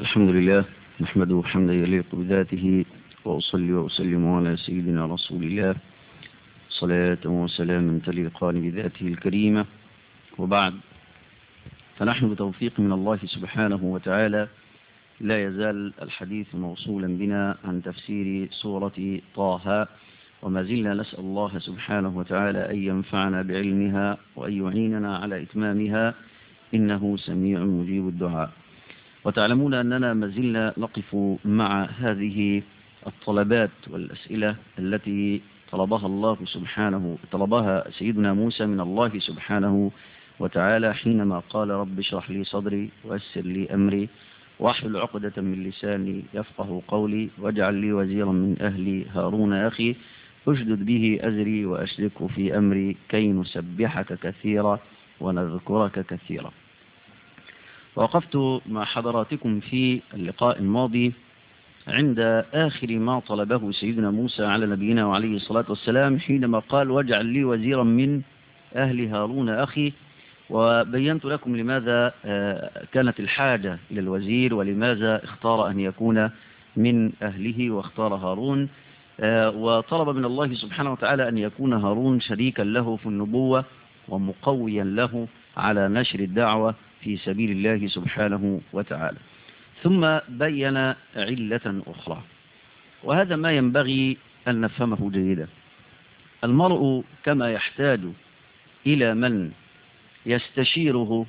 الحمد لله نحمده حمدا يليق بذاته وأصلي وأسلم على سيدنا رسول الله صلاة وسلاما تليقان بذاته الكريمة وبعد فنحن بتوفيق من الله سبحانه وتعالى لا يزال الحديث موصولا بنا عن تفسير سورة طه وما زلنا نسأل الله سبحانه وتعالى أن ينفعنا بعلمها وأن يعيننا على إتمامها إنه سميع مجيب الدعاء وتعلمون أننا ما زلنا نقف مع هذه الطلبات والأسئلة التي طلبها الله سبحانه طلبها سيدنا موسى من الله سبحانه وتعالى حينما قال رب اشرح لي صدري ويسر لي أمري واحلل عقدة من لساني يفقه قولي واجعل لي وزيرا من أهلي هارون أخي اشدد به أزري وأشركه في أمري كي نسبحك كثيرا ونذكرك كثيرا وقفت مع حضراتكم في اللقاء الماضي عند آخر ما طلبه سيدنا موسى على نبينا وعليه الصلاة والسلام حينما قال واجعل لي وزيرا من أهل هارون أخي وبينت لكم لماذا كانت الحاجة إلى الوزير ولماذا اختار أن يكون من أهله واختار هارون وطلب من الله سبحانه وتعالى أن يكون هارون شريكا له في النبوة ومقويا له على نشر الدعوة في سبيل الله سبحانه وتعالى ثم بين علة أخرى وهذا ما ينبغي أن نفهمه جيدا المرء كما يحتاج إلى من يستشيره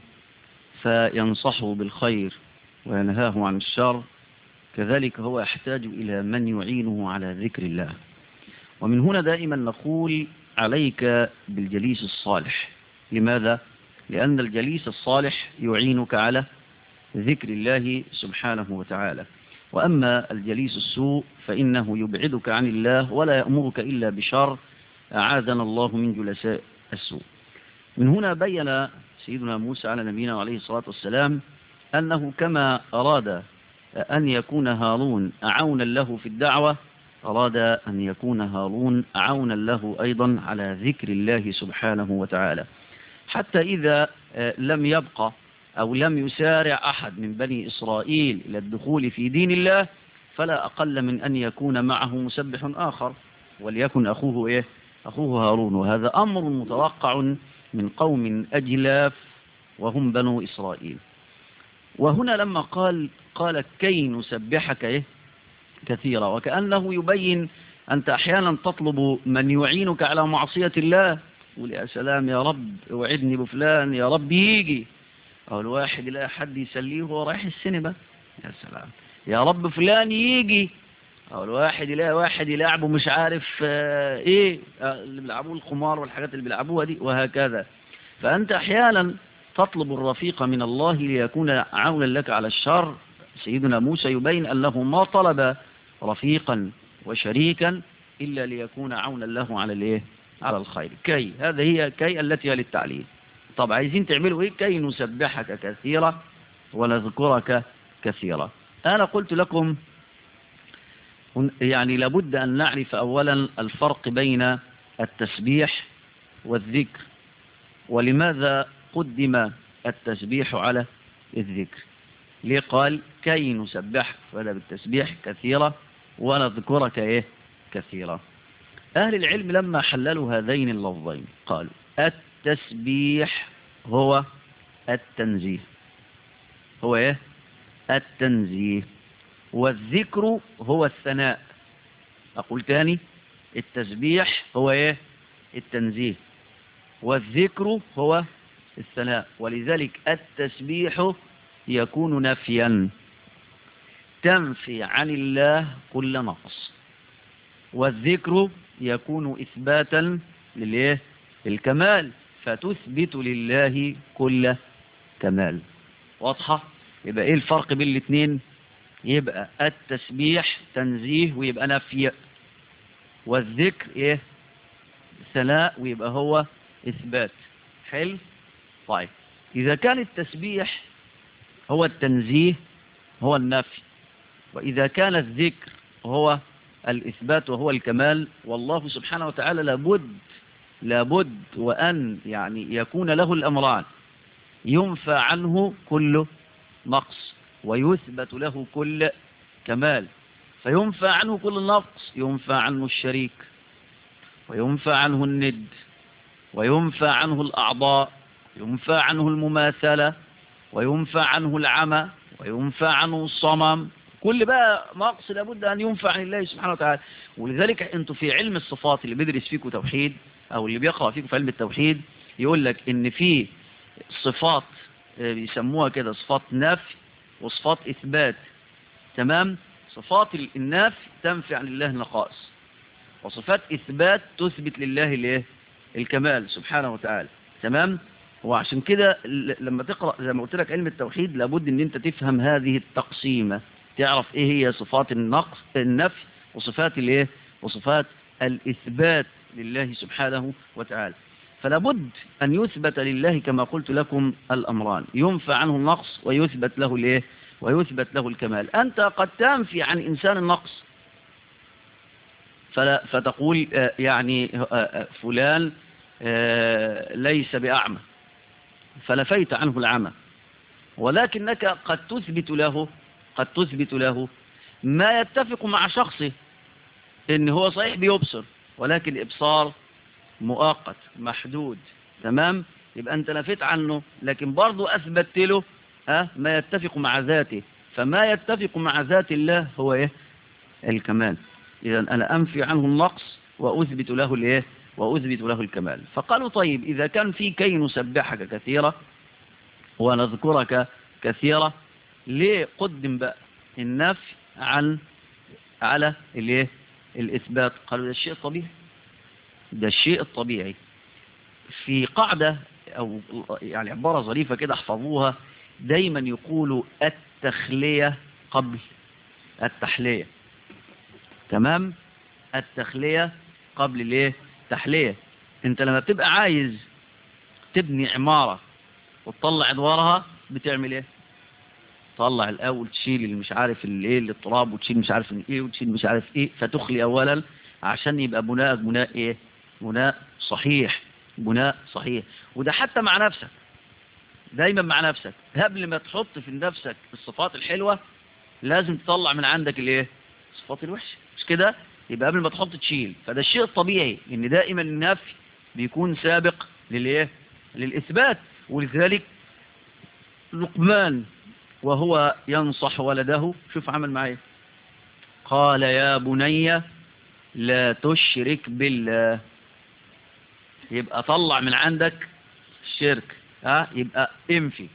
فينصحه بالخير وينهاه عن الشر كذلك هو يحتاج إلى من يعينه على ذكر الله ومن هنا دائما نقول عليك بالجليس الصالح لماذا؟ لأن الجليس الصالح يعينك على ذكر الله سبحانه وتعالى وأما الجليس السوء فإنه يبعدك عن الله ولا يأمرك إلا بشر أعاذنا الله من جلساء السوء من هنا بين سيدنا موسى على نبينا عليه الصلاة والسلام أنه كما أراد أن يكون هارون عونا له في الدعوة أراد أن يكون هارون عونا له أيضا على ذكر الله سبحانه وتعالى حتى إذا لم يبقى أو لم يسارع أحد من بني إسرائيل إلى الدخول في دين الله فلا أقل من أن يكون معه مسبح آخر وليكن أخوه إيه؟ أخوه هارون وهذا أمر متوقع من قوم أجلاف وهم بنو إسرائيل وهنا لما قال قال كي نسبحك إيه؟ كثيرا وكأنه يبين أنت أحيانا تطلب من يعينك على معصية الله قول يا سلام يا رب اوعدني بفلان يا رب يجي أو الواحد يلاقي حد يسليه وهو رايح السينما يا سلام يا رب فلان يجي أو الواحد يلاقي واحد يلعبه مش عارف اه ايه اه اللي بيلعبوه الخمار والحاجات اللي بيلعبوها دي وهكذا فأنت أحيانا تطلب الرفيق من الله ليكون عونا لك على الشر سيدنا موسى يبين أنه ما طلب رفيقا وشريكا إلا ليكون عونا له على الايه على الخير كي هذا هي كي التي هي للتعليل طب عايزين تعملوا ايه كي نسبحك كثيرا ونذكرك كثيرا انا قلت لكم يعني لابد ان نعرف اولا الفرق بين التسبيح والذكر ولماذا قدم التسبيح على الذكر ليه قال كي نسبحك فهذا بالتسبيح كثيرا ونذكرك ايه كثيرا أهل العلم لما حللوا هذين اللفظين قالوا التسبيح هو التنزيه هو ايه التنزيه والذكر هو الثناء أقول تاني التسبيح هو ايه التنزيه والذكر هو الثناء ولذلك التسبيح يكون نفيا تنفي عن الله كل نقص والذكر يكون إثباتا للإيه؟ للكمال فتثبت لله كل كمال واضحة يبقى إيه الفرق بين الاثنين يبقى التسبيح تنزيه ويبقى نفي والذكر إيه ثناء ويبقى هو إثبات حلو طيب إذا كان التسبيح هو التنزيه هو النفي وإذا كان الذكر هو الإثبات وهو الكمال والله سبحانه وتعالى لابد لابد وأن يعني يكون له الأمران ينفى عنه كل نقص ويثبت له كل كمال فينفى عنه كل نقص ينفى عنه الشريك وينفى عنه الند وينفى عنه الأعضاء ينفى عنه المماثلة وينفى عنه العمى وينفى عنه الصمم كل بقى نقص لابد أن ينفى عن الله سبحانه وتعالى ولذلك أنتوا في علم الصفات اللي بيدرس فيكم توحيد أو اللي بيقرأ فيكم في علم التوحيد يقول لك إن في صفات بيسموها كده صفات نفي وصفات إثبات تمام صفات النفي تنفي عن الله النقائص وصفات إثبات تثبت لله الايه الكمال سبحانه وتعالى تمام وعشان كده لما تقرأ زي ما قلت لك علم التوحيد لابد ان انت تفهم هذه التقسيمة تعرف ايه هي صفات النقص النفي وصفات الايه وصفات الإثبات لله سبحانه وتعالى فلابد أن يثبت لله كما قلت لكم الأمران ينفى عنه النقص ويثبت له الايه ويثبت له الكمال أنت قد تنفي عن إنسان النقص فلا فتقول يعني فلان ليس بأعمى فلفيت عنه العمى ولكنك قد تثبت له قد تثبت له ما يتفق مع شخصه ان هو صحيح بيبصر ولكن الابصار مؤقت محدود تمام يبقى انت نفيت عنه لكن برضه اثبتت له ها ما يتفق مع ذاته فما يتفق مع ذات الله هو ايه الكمال اذا انا انفي عنه النقص واثبت له الايه واثبت له الكمال فقالوا طيب اذا كان في كي نسبحك كثيرا ونذكرك كثيرا ليه قدم بقى النفي عن على الايه الاثبات قالوا ده الشيء الطبيعي ده الشيء الطبيعي في قاعدة او يعني عبارة ظريفة كده احفظوها دايما يقولوا التخلية قبل التحلية تمام التخلية قبل الايه تحلية انت لما بتبقى عايز تبني عمارة وتطلع ادوارها بتعمل ايه طلع الاول تشيل اللي مش عارف الايه التراب وتشيل مش عارف ايه وتشيل مش عارف ايه فتخلي اولا عشان يبقى بناء بناء ايه بناء صحيح بناء صحيح وده حتى مع نفسك دايما مع نفسك قبل ما تحط في نفسك الصفات الحلوة لازم تطلع من عندك الايه الصفات الوحشة مش كده يبقى قبل ما تحط تشيل فده الشيء الطبيعي ان دائما النفي بيكون سابق للايه للاثبات ولذلك لقمان وهو ينصح ولده شوف عمل معايا قال يا بني لا تشرك بالله يبقى طلع من عندك الشرك ها يبقى انفي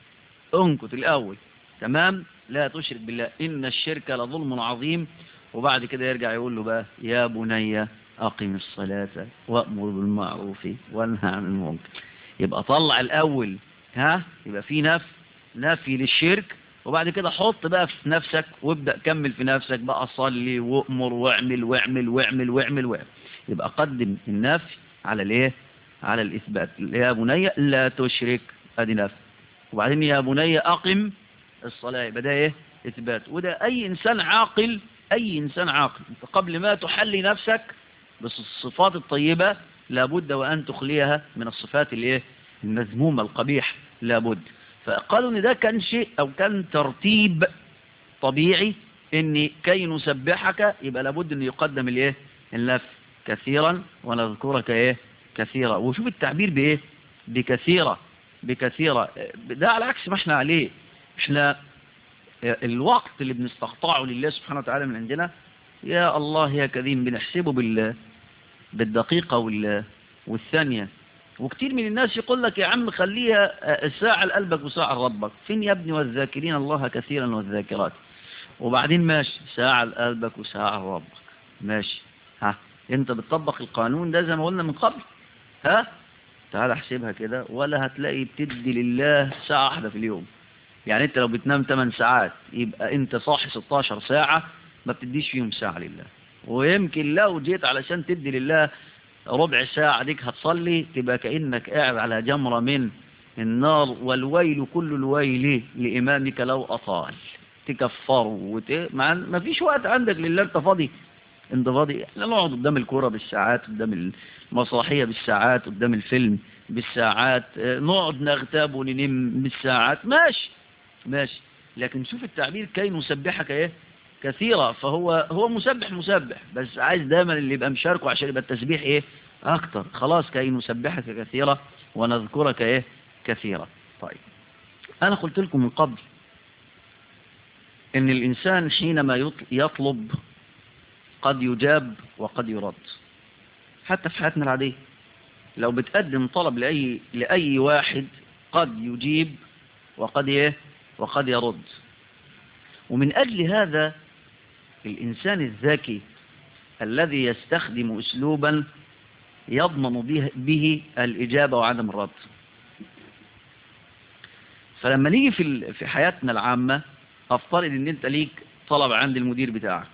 انكت الاول تمام لا تشرك بالله ان الشرك لظلم عظيم وبعد كده يرجع يقول له بقى يا بني اقم الصلاة وامر بالمعروف وانهى عن المنكر يبقى طلع الاول ها يبقى في نفي نفي للشرك وبعد كده حط بقى في نفسك وابدأ كمل في نفسك بقى صلي وامر واعمل واعمل واعمل واعمل واعمل يبقى قدم النفي على الايه على الاثبات يا بني لا تشرك ادي نفي وبعدين يا بني اقم الصلاة يبقى ده ايه اثبات وده اي انسان عاقل اي انسان عاقل انت قبل ما تحلي نفسك بس الصفات الطيبة لابد وان تخليها من الصفات الايه المذمومة القبيح لابد فقالوا ان ده كان شيء او كان ترتيب طبيعي ان كي نسبحك يبقى لابد ان يقدم الايه النفي كثيرا ونذكرك ايه كثيرا وشوف التعبير بايه بكثيرة بكثيرة ده على عكس ما احنا عليه احنا الوقت اللي بنستقطعه لله سبحانه وتعالى من عندنا يا الله يا كريم بنحسبه بال بالدقيقة وال والثانية وكتير من الناس يقول لك يا عم خليها ساعة لقلبك وساعة لربك فين يا ابني والذاكرين الله كثيرا والذاكرات وبعدين ماشي ساعة لقلبك وساعة لربك ماشي ها انت بتطبق القانون ده زي ما قلنا من قبل ها تعال احسبها كده ولا هتلاقي بتدي لله ساعة واحدة في اليوم يعني انت لو بتنام 8 ساعات يبقى انت صاحي 16 ساعة ما بتديش فيهم ساعة لله ويمكن لو جيت علشان تدي لله ربع ساعة ديك هتصلي تبقى كأنك قاعد على جمرة من النار والويل كل الويل لإمامك لو أطال تكفر وت... ما فيش وقت عندك لله انت فاضي انت فاضي احنا نقعد قدام الكورة بالساعات قدام المسرحية بالساعات قدام الفيلم بالساعات نقعد نغتاب وننم بالساعات ماشي ماشي لكن شوف التعبير كي نسبحك ايه كثيرة فهو هو مسبح مسبح بس عايز دايما اللي يبقى مشاركه عشان يبقى التسبيح ايه اكتر خلاص كي نسبحك كثيرة ونذكرك ايه كثيرة طيب انا قلت لكم من قبل ان الانسان حينما يطلب قد يجاب وقد يرد حتى في حياتنا العادية لو بتقدم طلب لأي, لأي واحد قد يجيب وقد ايه وقد يرد ومن أجل هذا الإنسان الذكي الذي يستخدم أسلوبا يضمن به, به الإجابة وعدم الرد فلما نيجي في في حياتنا العامة افترض ان انت ليك طلب عند المدير بتاعك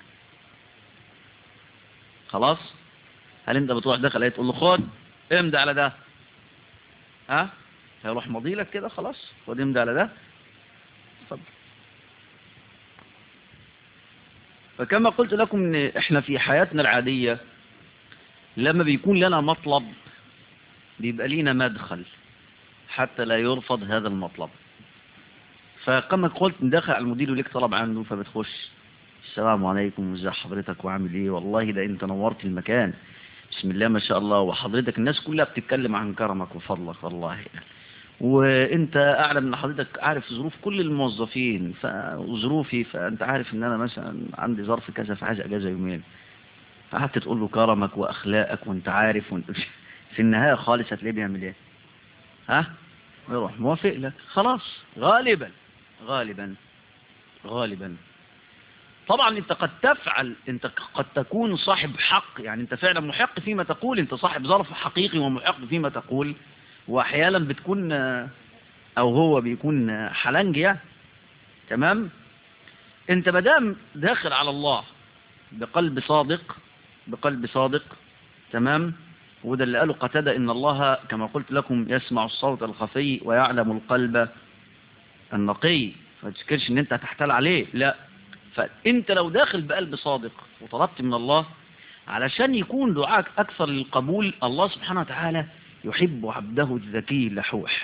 خلاص هل انت بتروح داخل ايه تقول له خد امضي على ده ها هيروح ماضي لك كده خلاص خد امضي على ده اتفضل فكما قلت لكم ان احنا في حياتنا العادية لما بيكون لنا مطلب بيبقى لينا مدخل حتى لا يرفض هذا المطلب فكما قلت ندخل على المدير وليك طلب عنده فبتخش السلام عليكم وازي حضرتك وعامل ايه والله ده انت نورت المكان بسم الله ما شاء الله وحضرتك الناس كلها بتتكلم عن كرمك وفضلك والله وانت اعلم ان حضرتك عارف ظروف كل الموظفين وظروفي فانت عارف ان انا مثلا عندي ظرف كذا فعايز اجازه يومين فقعدت تقول له كرمك واخلاقك وانت عارف وانت في النهايه خالص هتلاقيه بيعمل ايه ها يروح موافق لك خلاص غالبا غالبا غالبا طبعا انت قد تفعل انت قد تكون صاحب حق يعني انت فعلا محق فيما تقول انت صاحب ظرف حقيقي ومحق فيما تقول واحيانا بتكون او هو بيكون حلنج يعني تمام انت مدام داخل على الله بقلب صادق بقلب صادق تمام وده اللي قاله قتادة ان الله كما قلت لكم يسمع الصوت الخفي ويعلم القلب النقي ما تفكرش ان انت هتحتال عليه لا فانت لو داخل بقلب صادق وطلبت من الله علشان يكون دعاك اكثر للقبول الله سبحانه وتعالى يحب عبده الذكي اللحوح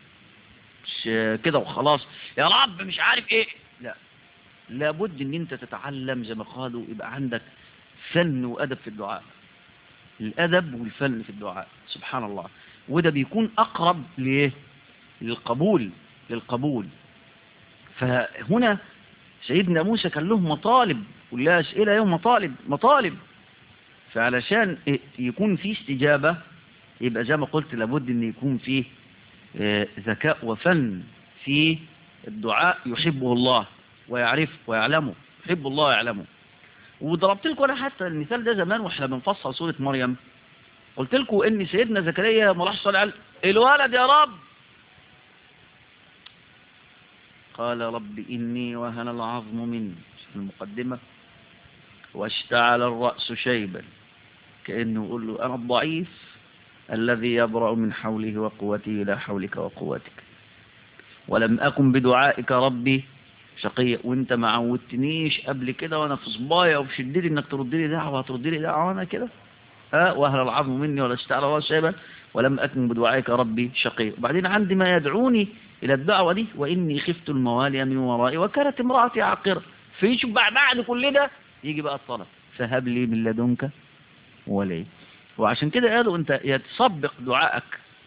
مش كده وخلاص يا رب مش عارف ايه لا لابد ان انت تتعلم زي ما قالوا يبقى عندك فن وادب في الدعاء الادب والفن في الدعاء سبحان الله وده بيكون اقرب لايه للقبول للقبول فهنا سيدنا موسى كان له مطالب ولا أسئلة يوم مطالب مطالب فعلشان يكون في استجابة يبقى زي ما قلت لابد ان يكون فيه ذكاء وفن في الدعاء يحبه الله ويعرفه ويعلمه يحب الله ويعلمه وضربت لكم انا حتى المثال ده زمان واحنا بنفصل سورة مريم قلت لكم ان سيدنا زكريا ملاح صلى قال الولد يا رب قال رب إني وهن العظم مني في المقدمة واشتعل الرأس شيبا كأنه يقول له أنا الضعيف الذي يبرأ من حوله وقوته إلى حولك وقوتك ولم أكن بدعائك ربي شقية وانت ما عودتنيش قبل كده وانا في صبايا وفي شدتي انك ترد لي دعوه ترد لي دعوه انا كده ها واهل العظم مني ولا اشتعل الراس شيبا ولم اكن بدعائك ربي شقي وبعدين عندي ما يدعوني إلى الدعوة دي وإني خفت الموالي من ورائي وكانت امرأتي عاقرة في شوف بعد كل ده يجي بقى الطلب فهب لي من لدنك ولي وعشان كده قالوا أنت يتسبق دعائك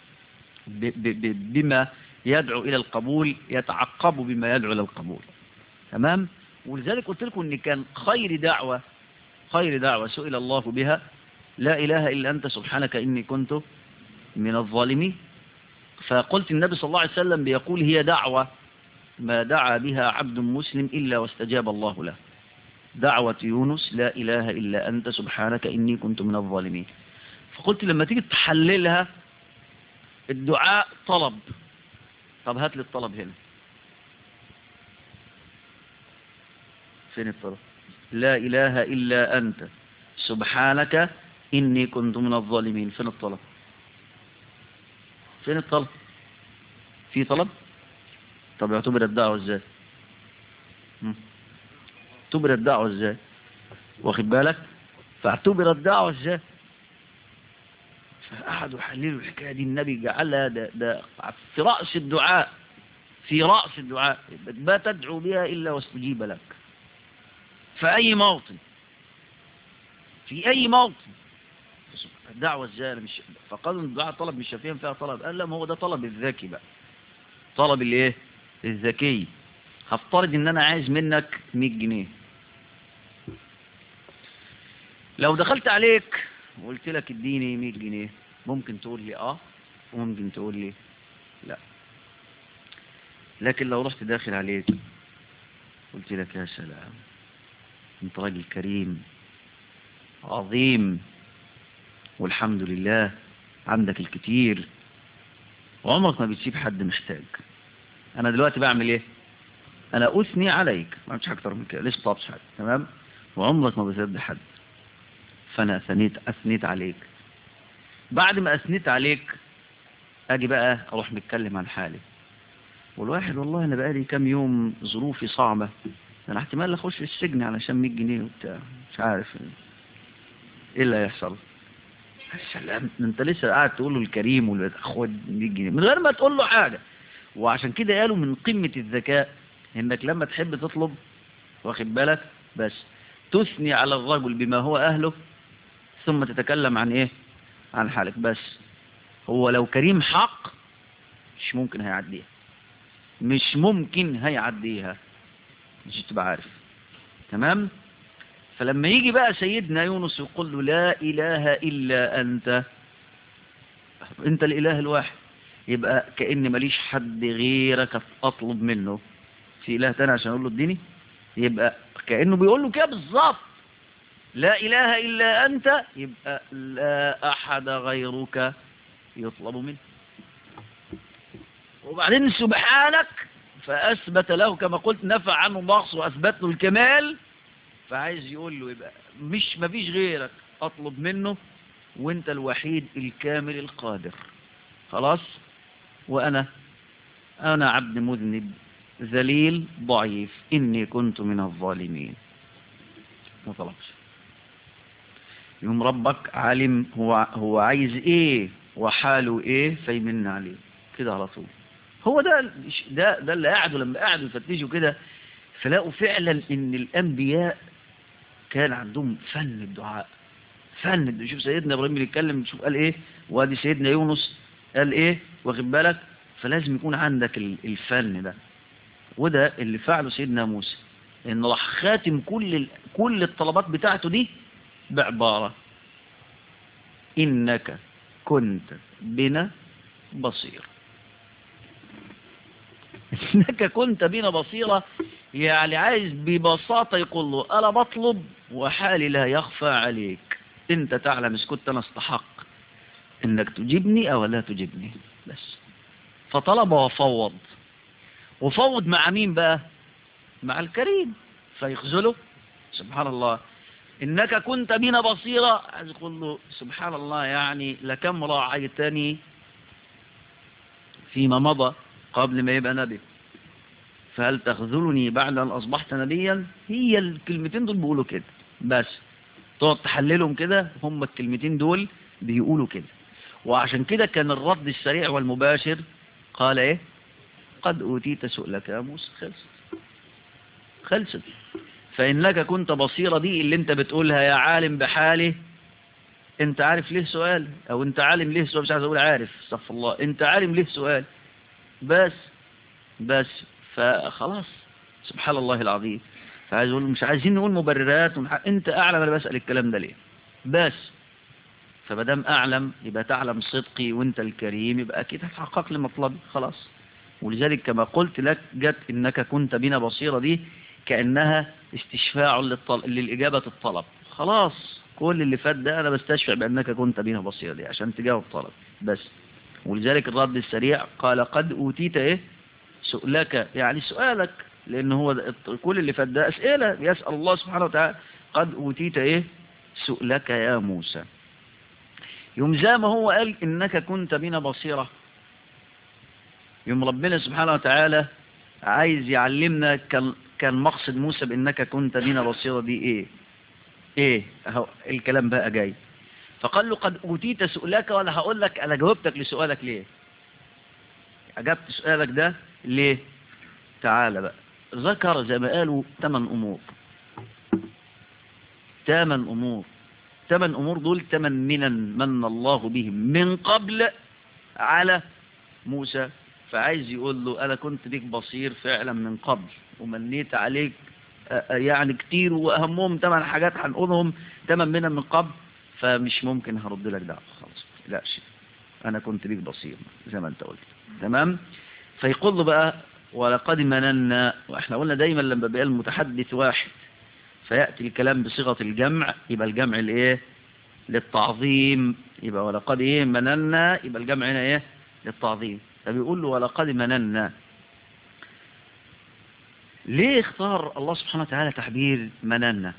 بما يدعو إلى القبول يتعقب بما يدعو إلى القبول تمام ولذلك قلت لكم أن كان خير دعوة خير دعوة سئل الله بها لا إله إلا أنت سبحانك إني كنت من الظالمين فقلت النبي صلى الله عليه وسلم بيقول هي دعوة ما دعا بها عبد مسلم إلا واستجاب الله له دعوة يونس لا إله إلا أنت سبحانك إني كنت من الظالمين فقلت لما تيجي تحللها الدعاء طلب طب هات لي الطلب هنا فين الطلب لا إله إلا أنت سبحانك إني كنت من الظالمين فين الطلب فين الطلب في طلب طب يعتبر الدعوة ازاي اعتبر الدعوة ازاي واخد بالك فاعتبر الدعوة ازاي فقعدوا يحللوا الحكاية دي النبي جعلها ده, ده في رأس الدعاء في رأس الدعاء ما تدعو بها إلا واستجيب لك في أي موطن في أي موطن الدعوة ازاي مش فقالوا الدعاء طلب مش شافيا فيها طلب قال لا ما هو ده طلب الذكي بقى طلب الايه الذكي هفترض ان انا عايز منك 100 جنيه لو دخلت عليك وقلت لك اديني 100 جنيه ممكن تقول لي اه وممكن تقول لي لا لكن لو رحت داخل عليك قلت لك يا سلام انت راجل كريم عظيم والحمد لله عندك الكتير وعمرك ما بتسيب حد محتاج انا دلوقتي بعمل ايه انا اثني عليك ما عملتش اكتر من كده ليش طابش حد تمام وعمرك ما بتسد حد فانا اثنيت اثنيت عليك بعد ما اثنيت عليك اجي بقى اروح متكلم عن حالي والواحد والله انا بقالي كام يوم ظروفي صعبة انا احتمال اخش السجن علشان 100 جنيه وبتاع مش عارف ايه اللي هيحصل السلام انت لسه قاعد تقول له الكريم واللي خد 100 جنيه من غير ما تقول له حاجة وعشان كده قالوا من قمة الذكاء انك لما تحب تطلب واخد بالك بس تثني على الرجل بما هو اهله ثم تتكلم عن ايه عن حالك بس هو لو كريم حق مش ممكن هيعديها مش ممكن هيعديها مش تبقى عارف تمام فلما يجي بقى سيدنا يونس يقول له لا إله إلا أنت أنت الإله الواحد يبقى كأن ماليش حد غيرك أطلب منه في إله تاني عشان أقول له اديني يبقى كأنه بيقول له كده بالظبط لا إله إلا أنت يبقى لا أحد غيرك يطلب منه وبعدين سبحانك فأثبت له كما قلت نفع عنه النقص وأثبت له الكمال فعايز يقول له يبقى مش مفيش غيرك أطلب منه وانت الوحيد الكامل القادر خلاص وأنا أنا عبد مذنب ذليل ضعيف إني كنت من الظالمين ما طلبش يوم ربك عالم هو هو عايز ايه وحاله ايه فيمن عليه كده على طول هو ده ده ده اللي قعدوا لما قعدوا يفتشوا كده فلاقوا فعلا ان الانبياء كان عندهم فن الدعاء فن شوف سيدنا ابراهيم بيتكلم شوف قال ايه وادي سيدنا يونس قال ايه واخد بالك فلازم يكون عندك الفن ده وده اللي فعله سيدنا موسى ان راح خاتم كل كل الطلبات بتاعته دي بعبارة إنك كنت بنا بصير إنك كنت بنا بصيرة يعني عايز ببساطة يقول له أنا بطلب وحالي لا يخفى عليك أنت تعلم إذا كنت أنا استحق إنك تجيبني أو لا تجيبني بس فطلب وفوض وفوض مع مين بقى مع الكريم فيخذله سبحان الله إنك كنت بنا بصيرة عايز يقول له سبحان الله يعني لكم راعيتني فيما مضى قبل ما يبقى نبي فهل تخذلني بعد أن أصبحت نبيا هي الكلمتين دول بيقولوا كده بس تقعد تحللهم كده هم الكلمتين دول بيقولوا كده وعشان كده كان الرد السريع والمباشر قال ايه قد أوتيت سؤلك يا موسى خلصت خلصت فإنك كنت بصيرة دي اللي انت بتقولها يا عالم بحاله انت عارف ليه سؤال او انت عالم ليه سؤال مش عايز اقول عارف استغفر الله انت عالم ليه سؤال بس بس فخلاص سبحان الله العظيم فعايز اقول مش عايزين نقول مبررات ومح... انت اعلم انا بسأل الكلام ده ليه بس فمادام اعلم يبقى تعلم صدقي وانت الكريم يبقى اكيد هتحقق لي مطلبي خلاص ولذلك كما قلت لك جت انك كنت بنا بصيرة دي كأنها استشفاع للطل... للإجابة الطلب خلاص كل اللي فات ده أنا بستشفع بأنك كنت بنا بصيرة دي عشان تجاوب طلب بس ولذلك الرد السريع قال قد أوتيت إيه سؤلك يعني سؤالك لأن هو ده كل اللي فات ده أسئلة يسأل الله سبحانه وتعالى قد أوتيت إيه سؤلك يا موسى يوم زي ما هو قال إنك كنت بنا بصيرة يوم ربنا سبحانه وتعالى عايز يعلمنا كان كان مقصد موسى بانك كنت بنا بصيرة دي ايه ايه اهو الكلام بقى جاي فقال له قد اوتيت سؤلك ولا هقول لك انا جاوبتك لسؤالك ليه اجبت سؤالك ده ليه تعالى بقى ذكر زي ما قالوا ثمان أمور ثمان أمور ثمان أمور دول ثمان منن من الله بهم من قبل على موسى فعايز يقول له أنا كنت بيك بصير فعلا من قبل ومنيت عليك يعني كتير وأهمهم ثمان حاجات هنقولهم ثمان منن من قبل فمش ممكن هرد لك دعوة خالص لا شيء أنا كنت بيك بصير زي ما أنت قلت تمام فيقول له بقى ولقد مننا واحنا قلنا دايما لما بقى المتحدث واحد فيأتي الكلام بصيغة الجمع يبقى الجمع الايه للتعظيم يبقى ولقد ايه مننا يبقى الجمع هنا ايه للتعظيم فبيقول له ولقد مننا ليه اختار الله سبحانه وتعالى تعبير مننا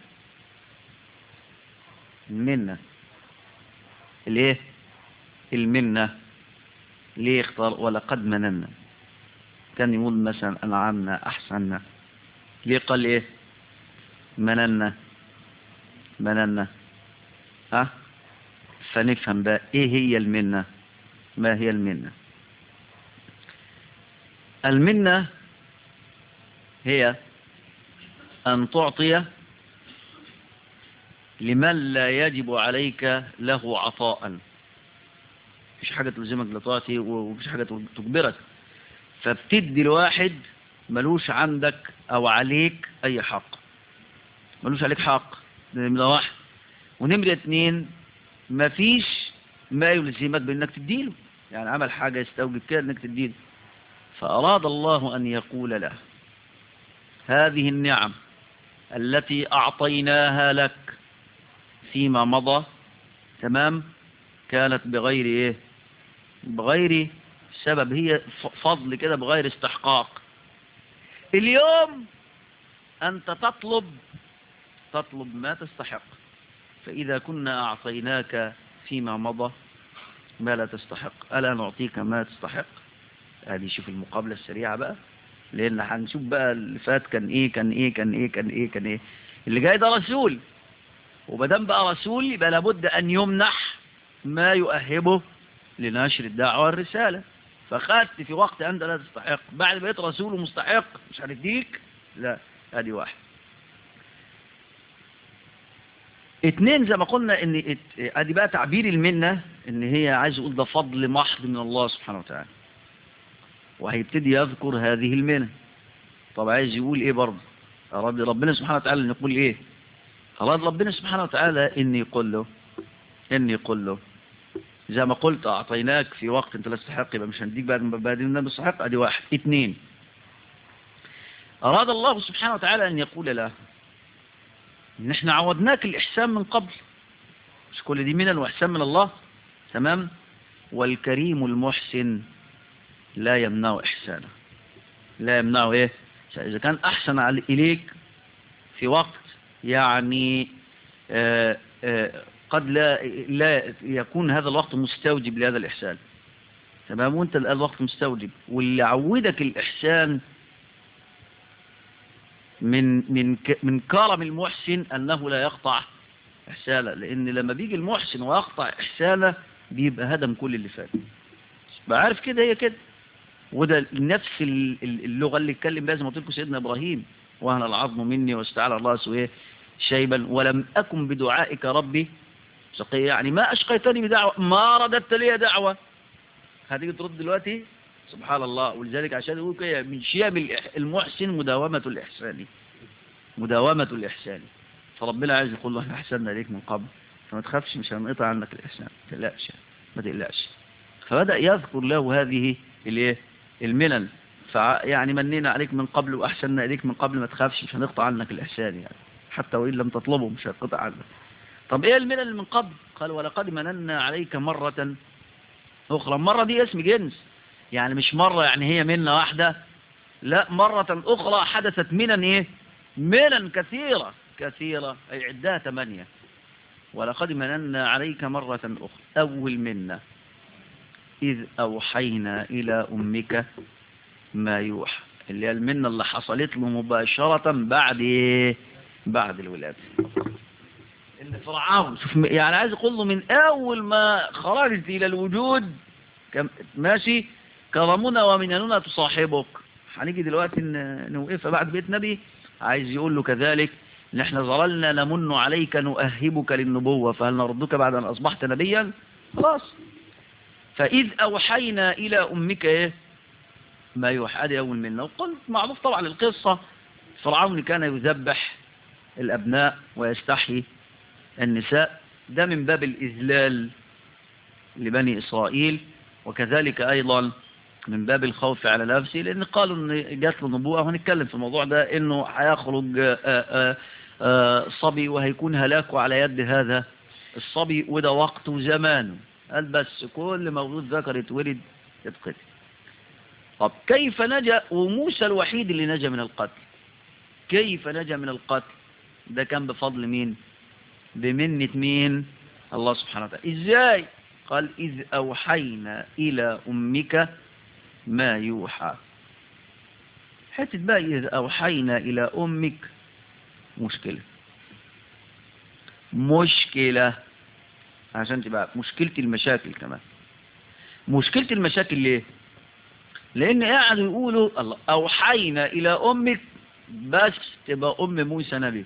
المنة الايه المنة ليه اختار ولقد مننا كان يقول مثلا أنعمنا أحسننا ليه قال إيه مننا مننا ها فنفهم بقى إيه هي المنة ما هي المنة المنة هي أن تعطي لمن لا يجب عليك له عطاء مفيش حاجة تلزمك لطاعتي ومفيش حاجة تجبرك فبتدي لواحد ملوش عندك او عليك اي حق ملوش عليك حق نمرة واحد ونمرة اتنين مفيش ما يلزمك بانك تديله يعني عمل حاجة يستوجب كده انك تديله فاراد الله ان يقول له هذه النعم التي اعطيناها لك فيما مضى تمام كانت بغير ايه بغير سبب هي فضل كده بغير استحقاق اليوم أنت تطلب تطلب ما تستحق فإذا كنا أعطيناك فيما مضى ما لا تستحق ألا نعطيك ما تستحق هذه شوف المقابلة السريعة بقى لأن هنشوف بقى اللي فات كان إيه كان إيه كان إيه كان إيه كان إيه اللي جاي ده رسول ومادام بقى رسول يبقى لابد أن يمنح ما يؤهبه لنشر الدعوة والرسالة فخدت في وقت أنت لا تستحق بعد بقيت رسول ومستحق مش هنديك لا ادي واحد اتنين زي ما قلنا ان ات... ادي بقى تعبير المنة ان هي عايز اقول ده فضل محض من الله سبحانه وتعالى وهيبتدي يذكر هذه المنة طب عايز يقول ايه برضه اراد ربنا سبحانه وتعالى ان يقول ايه اراد ربنا سبحانه وتعالى ان يقول له ان يقول له زي ما قلت أعطيناك في وقت أنت لا تستحق يبقى مش هنديك بعد ما بعدين النبي الصحيح أدي واحد اثنين أراد الله سبحانه وتعالى أن يقول له إن إحنا عودناك الإحسان من قبل مش كل دي منا وإحسان من الله تمام والكريم المحسن لا يمنع إحسانه لا يمنعه إيه إذا كان أحسن إليك في وقت يعني آآ آآ قد لا لا يكون هذا الوقت مستوجب لهذا الإحسان تمام وانت الآن الوقت مستوجب واللي عودك الإحسان من من من كرم المحسن أنه لا يقطع إحسانه لأن لما بيجي المحسن ويقطع إحسانه بيبقى هدم كل اللي فات بعرف كده هي كده وده نفس اللغة اللي اتكلم بها زي ما قلت لكم سيدنا إبراهيم وهنا العظم مني واستعلى الله سويه شيبا ولم أكن بدعائك ربي شقي يعني ما أشقيتني بدعوة ما رددت لي دعوة هتيجي ترد دلوقتي سبحان الله ولذلك عشان يقول كده من شيم المحسن مداومة الإحسان مداومة الإحسان فربنا عايز يقول له احنا أحسننا إليك من قبل فما تخافش مش هنقطع عنك الإحسان ما تقلقش ما تقلقش فبدأ يذكر له هذه الايه الملل فيعني منينا عليك من قبل وأحسننا إليك من قبل ما تخافش مش هنقطع عنك الإحسان يعني حتى وإن لم تطلبه مش هنقطع عنك طب إيه الملل من قبل قال ولقد مننا عليك مرة أخرى مرة دي اسم جنس يعني مش مرة يعني هي منة واحدة لا مرة أخرى حدثت منن إيه منن كثيرة كثيرة أي عدها ثمانية ولقد مننا عليك مرة أخرى أول منا إذ أوحينا إلى أمك ما يوحى اللي هي المنة اللي حصلت له مباشرة بعد إيه بعد الولادة اللي فرعون شوف يعني عايز اقول له من اول ما خرجت الى الوجود كم ماشي كرمنا ومنننا تصاحبك هنيجي دلوقتي نوقفها بعد بيت نبي عايز يقول له كذلك ان احنا ظللنا نمن عليك نؤهبك للنبوة فهل نردك بعد ان اصبحت نبيا خلاص فاذ اوحينا الى امك ايه ما يوحى اول منا وقلت معروف طبعا القصة فرعون كان يذبح الابناء ويستحي النساء ده من باب الاذلال لبني اسرائيل وكذلك ايضا من باب الخوف على نفسه لان قالوا ان جات له نبوءه وهنتكلم في الموضوع ده انه هيخرج صبي وهيكون هلاكه على يد هذا الصبي وده وقته وزمانه قال بس كل مولود ذكر يتولد يتقتل طب كيف نجا وموسى الوحيد اللي نجا من القتل كيف نجا من القتل ده كان بفضل مين بمنة مين الله سبحانه وتعالى ازاي قال إذ أوحينا إلى أمك ما يوحى حتة بقى إذ أوحينا إلى أمك مشكلة مشكلة عشان تبقى مشكلة المشاكل كمان مشكلة المشاكل ليه لأن قاعدوا يقولوا الله أوحينا إلى أمك بس تبقى أم موسى نبي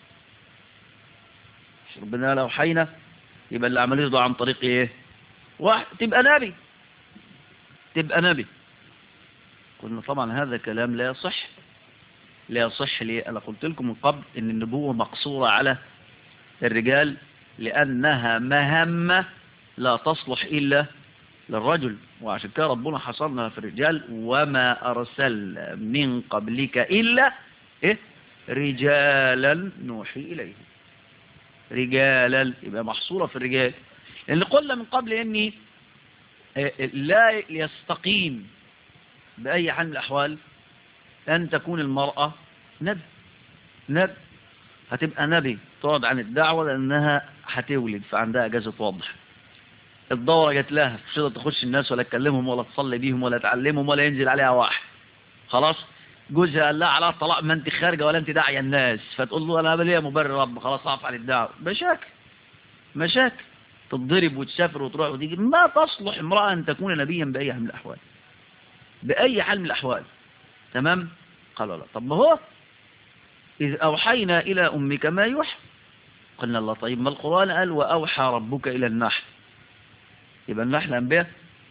ربنا قال أوحينا يبقى اللي عمليه ده عن طريق إيه واحد تبقى نبي تبقى نبي قلنا طبعا هذا كلام لا يصح لا يصح ليه أنا قلت لكم من قبل إن النبوة مقصورة على الرجال لأنها مهمة لا تصلح إلا للرجل وعشان كده ربنا حصلنا في الرجال وما أرسل من قبلك إلا إيه رجالا نوحي إليه رجالا يبقى محصورة في الرجال لأن قلنا من قبل إني لا يستقيم بأي حال من الأحوال أن تكون المرأة نبي نبي هتبقى نبي تقعد عن الدعوة لأنها هتولد فعندها أجازة واضح الدورة جت لها مش تقدر تخش الناس ولا تكلمهم ولا تصلي بيهم ولا تعلمهم ولا ينزل عليها واحد خلاص جوزها قال لها على الطلاق ما انت خارجة ولا انت داعية الناس فتقول له انا ليه مبرر رب خلاص اقف عن الدعوة مشاكل مشاكل تتضرب وتسافر وتروح وتيجي ما تصلح امرأة ان تكون نبيا بأي حال من الأحوال بأي حال من الأحوال تمام قال لا طب ما هو إذ أوحينا إلى أمك ما يوحى قلنا الله طيب ما القرآن قال وأوحى ربك إلى النحل يبقى النحل أنبياء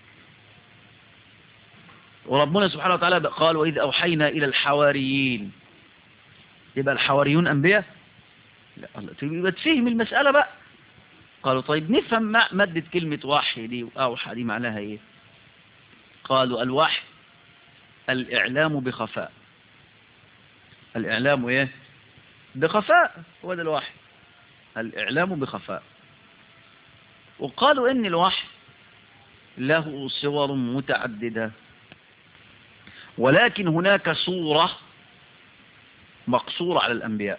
وربنا سبحانه وتعالى قال وإذ أوحينا إلى الحواريين يبقى الحواريون أنبياء لا الله يبقى تفهم المسألة بقى قالوا طيب نفهم مادة كلمة وحي دي وأوحى دي معناها إيه قالوا الوحي الإعلام بخفاء الإعلام إيه بخفاء هو ده الوحي الإعلام بخفاء وقالوا إن الوحي له صور متعددة ولكن هناك صورة مقصورة على الأنبياء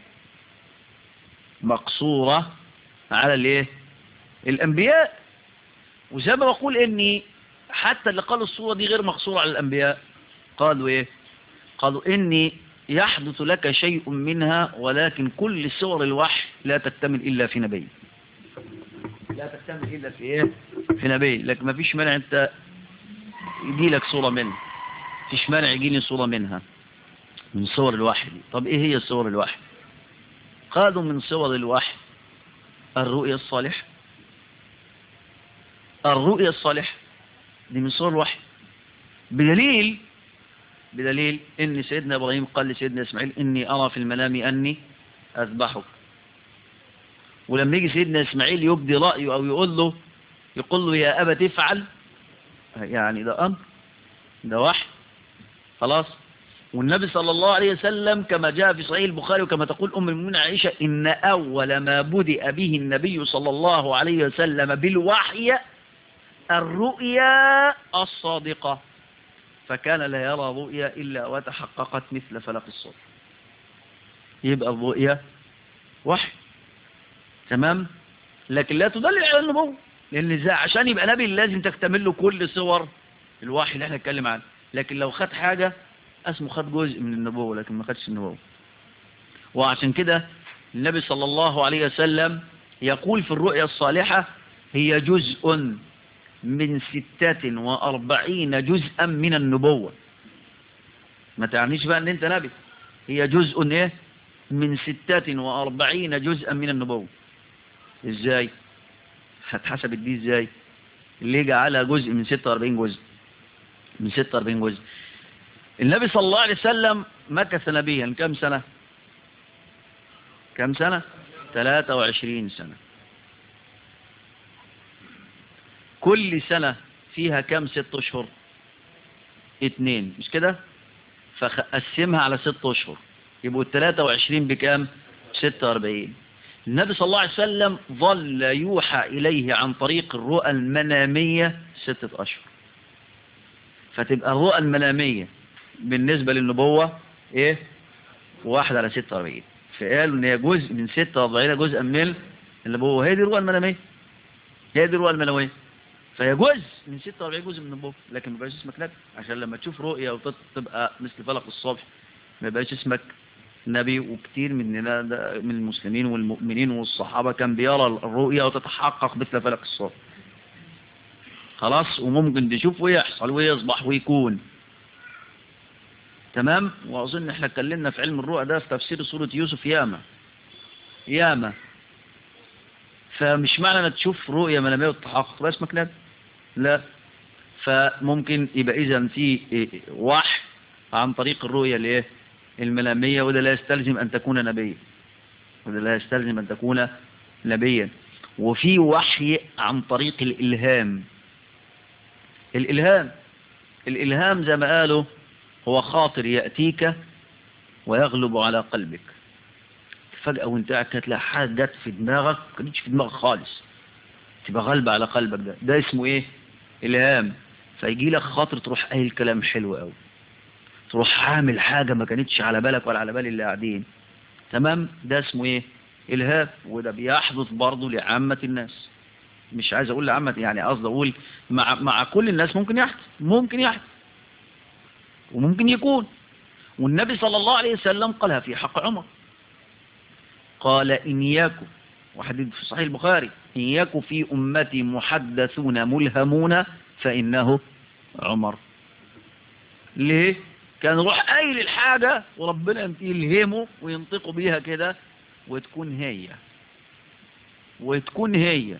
مقصورة على الايه الأنبياء وزي ما بقول إني حتى اللي قالوا الصورة دي غير مقصورة على الأنبياء قالوا إيه قالوا إني يحدث لك شيء منها ولكن كل صور الوحي لا تكتمل إلا في نبي لا تكتمل إلا في إيه في نبي لكن ما فيش مانع أنت يجي لك صورة منها فيش مانع يجيني صورة منها من صور الوحي دي طب إيه هي صور الوحي قالوا من صور الوحي الرؤية الصالحة الرؤية الصالحة دي من صور الوحي بدليل بدليل ان سيدنا ابراهيم قال لسيدنا اسماعيل اني ارى في المنام اني اذبحك ولما يجي سيدنا اسماعيل يبدي رايه او يقول له يقول له يا ابا تفعل يعني ده امر ده وحي خلاص والنبي صلى الله عليه وسلم كما جاء في صحيح البخاري وكما تقول ام المؤمنين عائشه ان اول ما بدأ به النبي صلى الله عليه وسلم بالوحي الرؤيا الصادقه فكان لا يرى رؤيا إلا وتحققت مثل فلق الصبح يبقى الرؤيا وحي تمام لكن لا تدل على النبوة لأن زي عشان يبقى نبي لازم تكتمل له كل صور الوحي اللي احنا نتكلم عنه لكن لو خد حاجة اسمه خد جزء من النبوة لكن ما خدش النبوة وعشان كده النبي صلى الله عليه وسلم يقول في الرؤيا الصالحة هي جزء من ستة وأربعين جزءا من النبوة ما تعنيش بقى ان انت نبي هي جزء ايه من ستة واربعين جزءا من النبوة ازاي هتحسب دي ازاي اللي جعلها جزء من ستة واربعين جزء من ستة واربعين جزء النبي صلى الله عليه وسلم مكث نبيا كم سنة كم سنة 23 سنة كل سنة فيها كم ست أشهر اتنين مش كده فقسمها على ست أشهر يبقوا التلاتة وعشرين بكام ستة واربعين النبي صلى الله عليه وسلم ظل يوحى إليه عن طريق الرؤى المنامية ستة أشهر فتبقى الرؤى المنامية بالنسبة للنبوة ايه واحد على ستة واربعين فقالوا ان هي جزء من ستة واربعين جزء من النبوة هي دي الرؤى المنامية هي دي الرؤى المنامية فهي جزء من 46 جزء من النبوة لكن ما يبقاش اسمك نبي عشان لما تشوف رؤية وتبقى مثل فلق الصبح ما يبقاش اسمك نبي وكتير من من المسلمين والمؤمنين والصحابة كان بيرى الرؤية وتتحقق مثل فلق الصبح خلاص وممكن تشوف ويحصل ويصبح ويكون تمام واظن احنا اتكلمنا في علم الرؤى ده في تفسير سورة يوسف ياما ياما فمش معنى انك تشوف رؤية منامية وتتحقق بس اسمك نبي لا فممكن يبقى اذا في وحي عن طريق الرؤية الايه المنامية وده لا يستلزم ان تكون نبيا وده لا يستلزم ان تكون نبيا وفي وحي عن طريق الالهام الالهام الالهام زي ما قالوا هو خاطر يأتيك ويغلب على قلبك فجأة وانت قاعد تلاقي حاجة جت في دماغك ما كانتش في دماغك خالص تبقى غالبة على قلبك ده ده اسمه ايه الهام فيجي لك خاطر تروح قايل كلام حلو قوي تروح عامل حاجة ما كانتش على بالك ولا على بال اللي قاعدين تمام ده اسمه ايه الهام وده بيحدث برضه لعامة الناس مش عايز اقول لعامة يعني قصدي اقول مع مع كل الناس ممكن يحدث ممكن يحدث وممكن يكون والنبي صلى الله عليه وسلم قالها في حق عمر قال إن يكن وحديث في صحيح البخاري إن يكن في أمتي محدثون ملهمون فإنه عمر ليه كان روح قايل الحاجة وربنا يلهمه وينطقوا بيها كده وتكون هي وتكون هي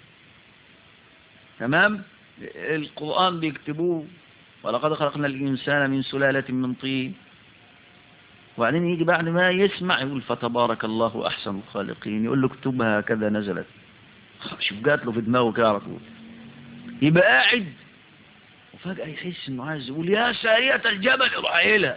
تمام القرآن بيكتبوه ولقد خلقنا الإنسان من سلالة من طين وبعدين يجي بعد ما يسمع يقول فتبارك الله أحسن الخالقين يقول له اكتبها هكذا نزلت شوف جات له في دماغه كده على طول يبقى قاعد وفجأة يحس انه عايز يقول يا سارية الجبل يروح قايلها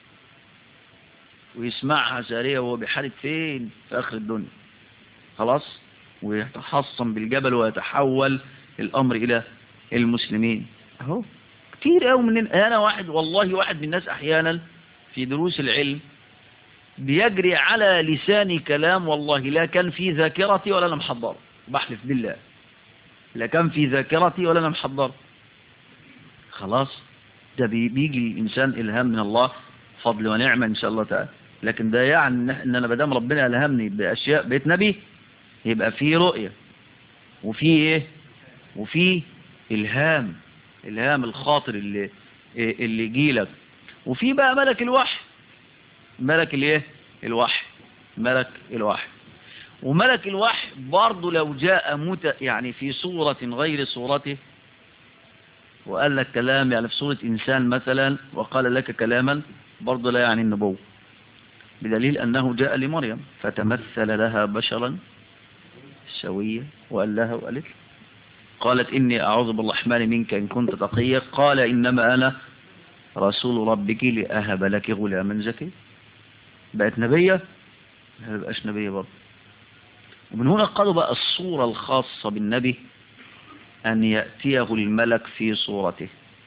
ويسمعها سارية وهو بيحارب فين في آخر الدنيا خلاص ويتحصن بالجبل ويتحول الأمر إلى المسلمين أهو كتير قوي من انا واحد والله واحد من الناس احيانا في دروس العلم بيجري على لساني كلام والله لا كان في ذاكرتي ولا انا محضر بحلف بالله لا كان في ذاكرتي ولا انا محضر خلاص ده بيجي الانسان الهام من الله فضل ونعمة ان شاء الله تعالى لكن ده يعني ان انا بدام ربنا الهمني باشياء بيت نبي يبقى في رؤية وفي ايه وفي الهام الهام الخاطر اللي اللي يجيلك وفي بقى ملك الوحي ملك الايه الوحي ملك الوحي وملك الوحي برضه لو جاء مت يعني في صورة غير صورته وقال لك كلام يعني في صورة إنسان مثلا وقال لك كلاما برضه لا يعني النبوة بدليل أنه جاء لمريم فتمثل لها بشرا سويا وقال لها وقالت قالت إني أعوذ بالرحمن منك إن كنت تقيا قال إنما أنا رسول ربك لأهب لك غلاما زكي بقت نبية ما بقاش نبية برضه ومن هنا قالوا بقى الصورة الخاصة بالنبي أن يأتيه الملك في صورته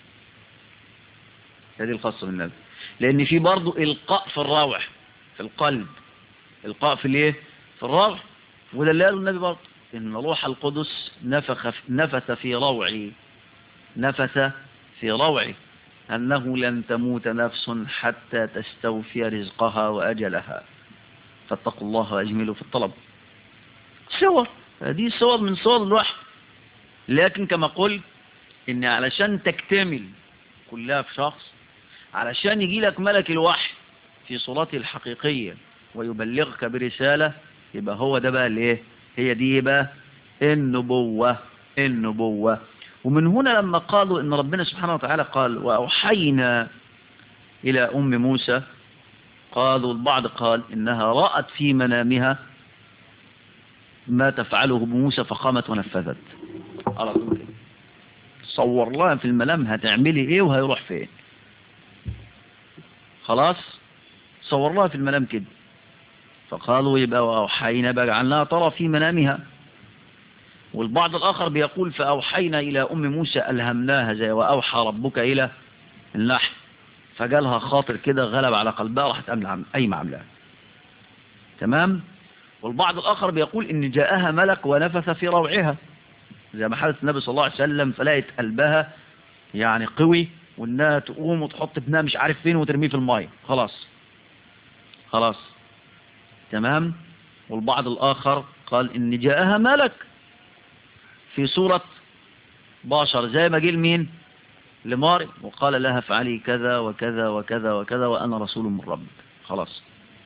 هذه الخاصة بالنبي لأن في برضه إلقاء في الروح في القلب إلقاء في الايه في الروح وده اللي قاله النبي برضه إن روح القدس نفخ نفث في روعي نفث في روعي أنه لن تموت نفس حتى تستوفي رزقها وأجلها فاتقوا الله وأجملوا في الطلب صور هذه صور من صور الوحي لكن كما قلت إن علشان تكتمل كلها في شخص علشان يجي لك ملك الوحي في صورته الحقيقية ويبلغك برسالة يبقى هو ده بقى الايه هي دي بقى النبوة النبوة ومن هنا لما قالوا ان ربنا سبحانه وتعالى قال وأوحينا إلى أم موسى قالوا البعض قال إنها رأت في منامها ما تفعله بموسى فقامت ونفذت على طول صور لها في المنام هتعملي ايه وهيروح فين خلاص صور لها في المنام كده فقالوا يبقى وأوحينا بقى جعلناها ترى في منامها والبعض الآخر بيقول فأوحينا إلى أم موسى ألهمناها زي وأوحى ربك إلى النحل فجالها خاطر كده غلب على قلبها راحت أي معاملها تمام والبعض الآخر بيقول إن جاءها ملك ونفث في روعها زي ما حدث النبي صلى الله عليه وسلم فلقت قلبها يعني قوي وإنها تقوم وتحط ابنها مش عارف فين وترميه في الماء خلاص خلاص تمام والبعض الآخر قال إن جاءها ملك في صورة بشر زي ما جه لمين لماري وقال لها افعلي كذا وكذا وكذا وكذا وأنا رسول من ربك خلاص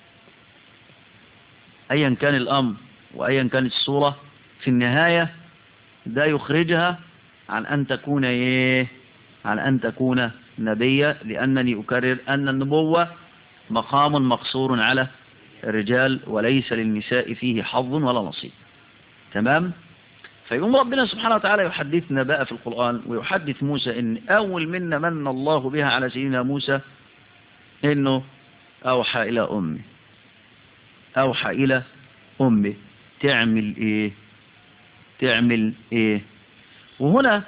أيا كان الأمر وأيا كانت الصورة في النهاية ده يخرجها عن أن تكون إيه عن أن تكون نبية لأنني أكرر أن النبوة مقام مقصور على الرجال وليس للنساء فيه حظ ولا نصيب تمام فيقوم ربنا سبحانه وتعالى يحدثنا بقى في القرآن ويحدث موسى ان اول منا من الله بها على سيدنا موسى انه اوحى الى امه اوحى الى امه تعمل ايه تعمل ايه وهنا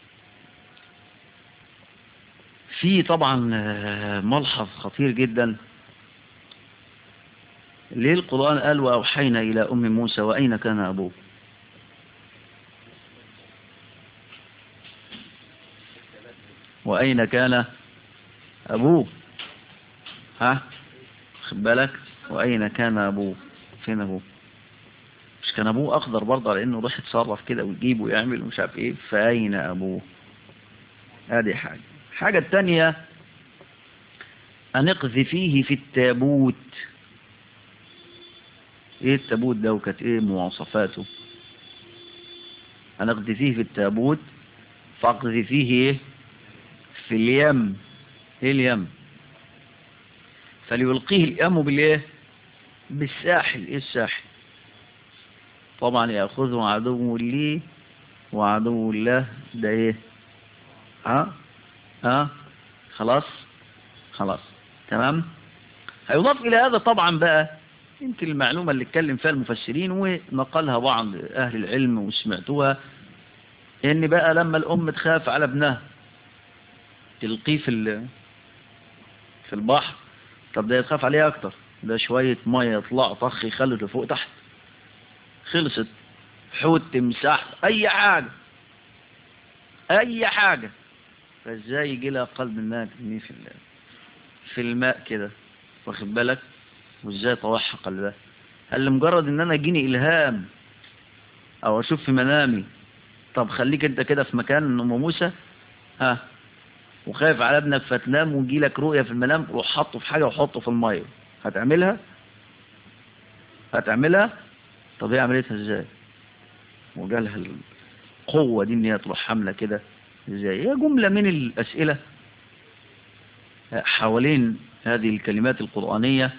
في طبعا ملحظ خطير جدا ليه القرآن قال وأوحينا إلى أم موسى وأين كان أبوه وأين كان أبوه ها خد بالك وأين كان أبوه فين أبوه مش كان أبوه أخضر برضه لأنه راح يتصرف كده ويجيب ويعمل ومش عارف إيه فأين أبوه هذه حاجة الحاجة الثانية أن اقذفيه في التابوت ايه التابوت ده وكانت ايه مواصفاته أن اقذفيه في التابوت فاقذفيه ايه في اليم ايه اليم فليلقيه اليم بالايه بالساحل ايه الساحل طبعا يأخذه عدو لي وعدو الله ده ايه ها ها خلاص خلاص تمام هيضاف الى هذا طبعا بقى يمكن المعلومة اللي اتكلم فيها المفسرين ونقلها بعض اهل العلم وسمعتوها ان بقى لما الام تخاف على ابنها تلقيه في في البحر طب ده يتخاف عليه اكتر ده شوية مية يطلع طخ يخلوا لفوق تحت خلصت حوت تمساح اي حاجة اي حاجة فازاي يجي لها قلب انها ترميه في في الماء كده واخد بالك وازاي طوحها قلبها هل لمجرد ان انا يجيني الهام او اشوف في منامي طب خليك انت كده في مكان ام موسى ها وخايف على ابنك فتنام ويجي لك رؤية في المنام روح حطه في حاجة وحطه في المية هتعملها هتعملها طب هي عملتها ازاي وجالها القوة دي ان هي تروح حاملة كده ازاي هي جملة من الاسئلة حوالين هذه الكلمات القرآنية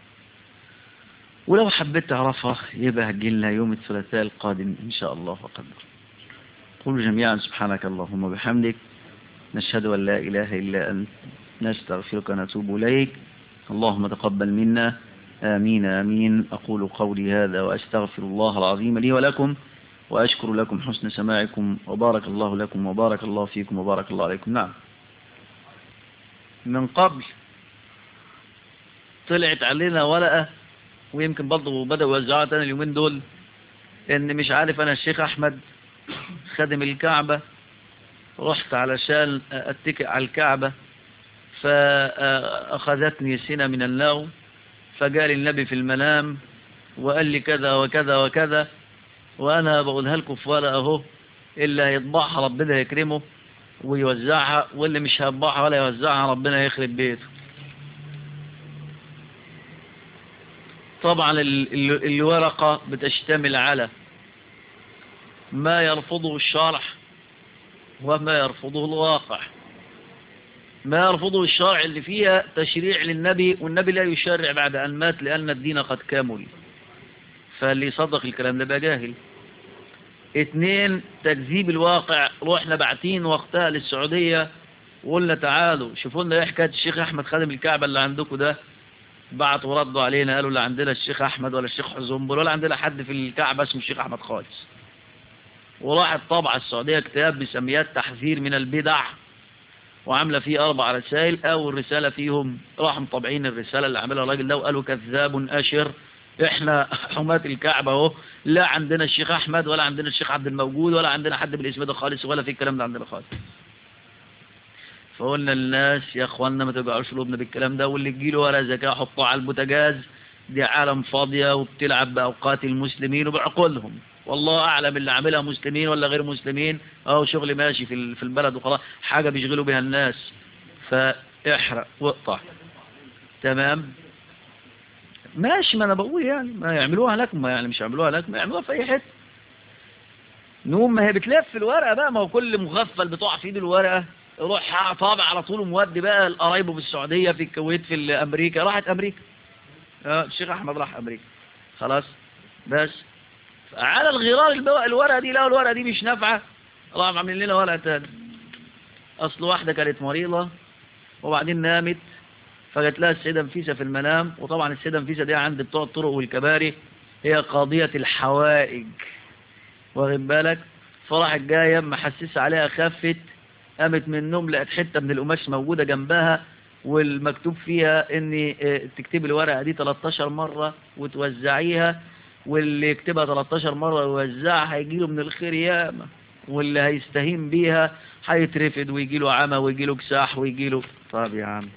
ولو حبيت تعرفها يبقى هتجيلنا يوم الثلاثاء القادم إن شاء الله وقدر قولوا جميعا سبحانك اللهم وبحمدك نشهد أن لا إله إلا أنت نستغفرك ونتوب إليك اللهم تقبل منا آمين آمين أقول قولي هذا وأستغفر الله العظيم لي ولكم وأشكر لكم حسن سماعكم وبارك الله لكم وبارك الله فيكم وبارك الله عليكم نعم من قبل طلعت علينا ورقة ويمكن برضه بدأوا يوزعوها تاني اليومين دول ان مش عارف انا الشيخ احمد خادم الكعبة رحت علشان اتكئ على الكعبة فاخذتني سنة من النوم فجاء النبي في المنام وقال لي كذا وكذا وكذا وانا بقولها لكم في ورقة اهو اللي هيطبعها ربنا يكرمه ويوزعها واللي مش هيطبعها ولا يوزعها ربنا يخرب بيته طبعا ال- ال- الورقة بتشتمل على ما يرفضه الشرع وما يرفضه الواقع ما يرفضه الشرع اللي فيها تشريع للنبي والنبي لا يشرع بعد أن مات لأن الدين قد كمل فاللي يصدق الكلام ده بقى جاهل اتنين تكذيب الواقع روحنا باعتين وقتها للسعودية وقلنا تعالوا شوفوا لنا ايه حكاية الشيخ أحمد خادم الكعبة اللي عندكم ده بعتوا وردوا علينا قالوا لا عندنا الشيخ أحمد ولا الشيخ حزنبل ولا عندنا حد في الكعبة اسمه الشيخ أحمد خالص وراحت طبعة السعودية كتاب بسميات تحذير من البدع وعاملة فيه أربع رسائل أول رسالة فيهم راحوا مطبعين الرسالة اللي عملها الراجل ده وقالوا كذاب أشر احنا حماة الكعبة اهو لا عندنا الشيخ أحمد ولا عندنا الشيخ عبد الموجود ولا عندنا حد بالاسم ده خالص ولا في الكلام ده عندنا خالص فقلنا للناس يا اخوانا ما تبقعوش قلوبنا بالكلام ده واللي تجيله ولا زكاة حطه على البوتاجاز دي عالم فاضية وبتلعب بأوقات المسلمين وبعقولهم والله أعلم اللي عاملها مسلمين ولا غير مسلمين أهو شغل ماشي في ال- في البلد وخلاص حاجة بيشغلوا بها الناس فاحرق واقطع تمام ماشي ما أنا بقول يعني ما يعملوها لك ما يعني مش يعملوها لك ما يعملوها في أي حتة نقوم ما هي بتلف الورقة بقى ما هو كل مغفل بتقع في ايده الورقة يروح طابع على طول ومودي بقى قرايبه في السعودية في الكويت في أمريكا راحت أمريكا آه، الشيخ أحمد راح أمريكا خلاص بس على الغرار البو- الورقة دي لا الورقة دي مش نافعة راح عاملين لنا ورقة تاني أصل واحدة كانت مريضة وبعدين نامت فجت لها السيدة نفيسة في المنام وطبعا السيدة نفيسة دي عند بتوع الطرق والكباري هي قاضية الحوائج واخد بالك فراحت جاية محسسة عليها خفت قامت من النوم لقت حتة من القماش موجودة جنبها والمكتوب فيها ان اه، تكتبي الورقة دي 13 مرة وتوزعيها واللي يكتبها 13 مرة ويوزعها هيجيله من الخير ياما واللي هيستهين بيها هيترفد ويجيله عمى ويجيله كساح ويجيله طب يا عم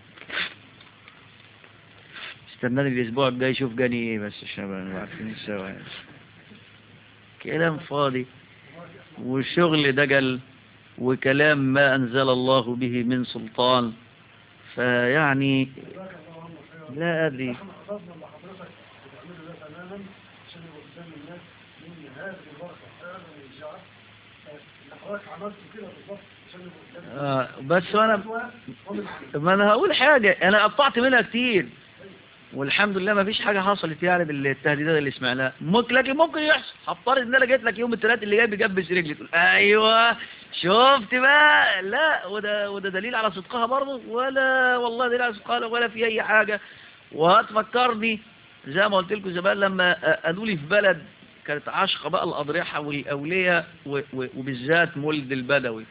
استناني الاسبوع الجاي شوف جاني ايه بس عشان نبقى عارفين سوا يعني. كلام فاضي وشغل دجل وكلام ما أنزل الله به من سلطان فيعني لا أدري فضلا لحضرتك بتعمله ده تماما عشان يبقى قدام الناس ان هذه الورقه فعلا مرجعه اللي حضرتك عملته كده بالظبط عشان يبقى قدام آه بس أنا ومن ما أنا هقول حاجة أنا قطعت منها كتير والحمد لله ما فيش حاجة حصلت يعني بالتهديدات اللي سمعناها ممكن لكن ممكن يحصل هفترض ان انا جيت لك يوم الثلاث اللي جاي بجبس رجلي تقول ايوه شفت بقى لا وده وده دليل على صدقها برضه ولا والله دليل على صدقها ولا في اي حاجة وهتفكرني زي ما قلت لكم زمان لما قالوا لي في بلد كانت عاشقة بقى الأضرحة والأولياء و- و- وبالذات مولد البدوي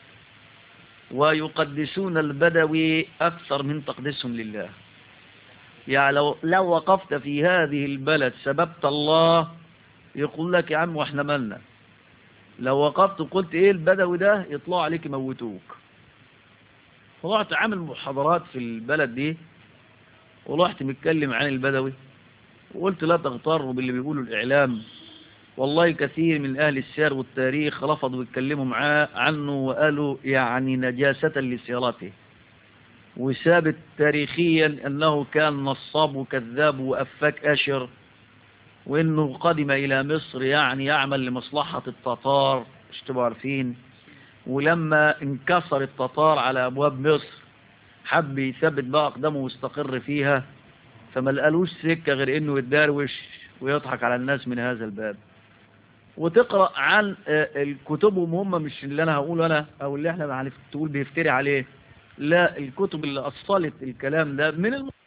ويقدسون البدوي أكثر من تقديسهم لله يعني لو, لو وقفت في هذه البلد سببت الله يقول لك يا عم واحنا مالنا لو وقفت وقلت ايه البدوي ده يطلعوا عليك يموتوك فرحت عامل محاضرات في البلد دي ورحت متكلم عن البدوي وقلت لا تغتروا باللي بيقولوا الإعلام والله كثير من أهل السير والتاريخ رفضوا يتكلموا معاه عنه وقالوا يعني نجاسة لسيرته وثابت تاريخيا أنه كان نصاب وكذاب وأفاك أشر وأنه قدم إلى مصر يعني يعمل لمصلحة التتار مش تبقوا عارفين ولما انكسر التتار على أبواب مصر حب يثبت بقى أقدامه ويستقر فيها فما لقالوش سكة غير أنه يتداروش ويضحك على الناس من هذا الباب وتقرأ عن آه، الكتبهم هم مش اللي أنا هقوله أنا أو اللي احنا هنف- تقول بيفتري عليه لا الكتب اللي أصلت الكلام ده من الم...